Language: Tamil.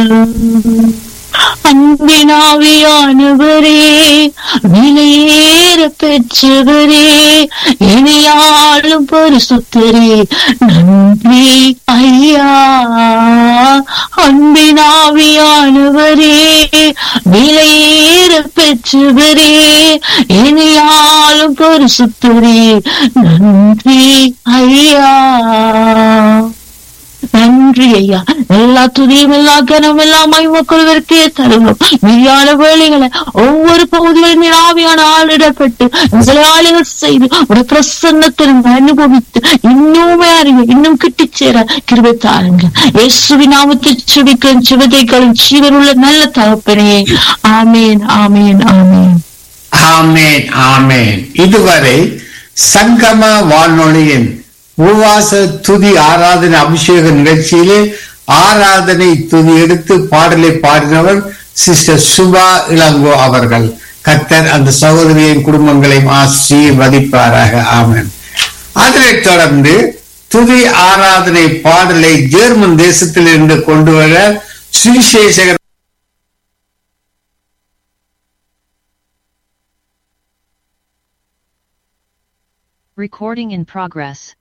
அன்பினாவியானவரே விலையேற பெற்றவரே இனியாளும் பரிசுத்தரே நன்றி ஐயா அன்பினாவியானவரே விலையேற பெற்றவரே இனியாளும் பரிசுத்தரே நன்றி ஐயா நன்றி ஐயா எல்லா துதியும் எல்லா கனம் எல்லா மைமக்குழுவிற்கே தருவோம் மெய்யான வேலைகளை ஒவ்வொரு பகுதிகளிலும் நிலாவியான ஆளிடப்பட்டு உங்களை ஆளுகள் செய்து உடைய பிரசன்னத்தில் அனுபவித்து இன்னுமே அறிவு இன்னும் கிட்டிச் சேர கிருபை தாருங்க இயேசுவி நாமத்தில் செபிக்கும் சிவதைகளும் ஜீவனுள்ள நல்ல தகப்பனே ஆமேன் ஆமேன் ஆமேன் ஆமேன் ஆமேன் இதுவரை சங்கம வானொலியின் உபவாச துதி ஆராதனை அபிஷேக நிகழ்ச்சியிலே ஆராதனை துதி எடுத்து பாடலை பாடினவர் சிஸ்டர் சுபா இளங்கோ அவர்கள் கத்தர் அந்த சகோதரியின் குடும்பங்களையும் ஆசீர்வதிப்பாராக ஆமென் அதனைத் தொடர்ந்து துதி ஆராதனை பாடலை ஜெர்மன் தேசத்திலிருந்து கொண்டு வர சுவிசேஷகர் Recording in progress.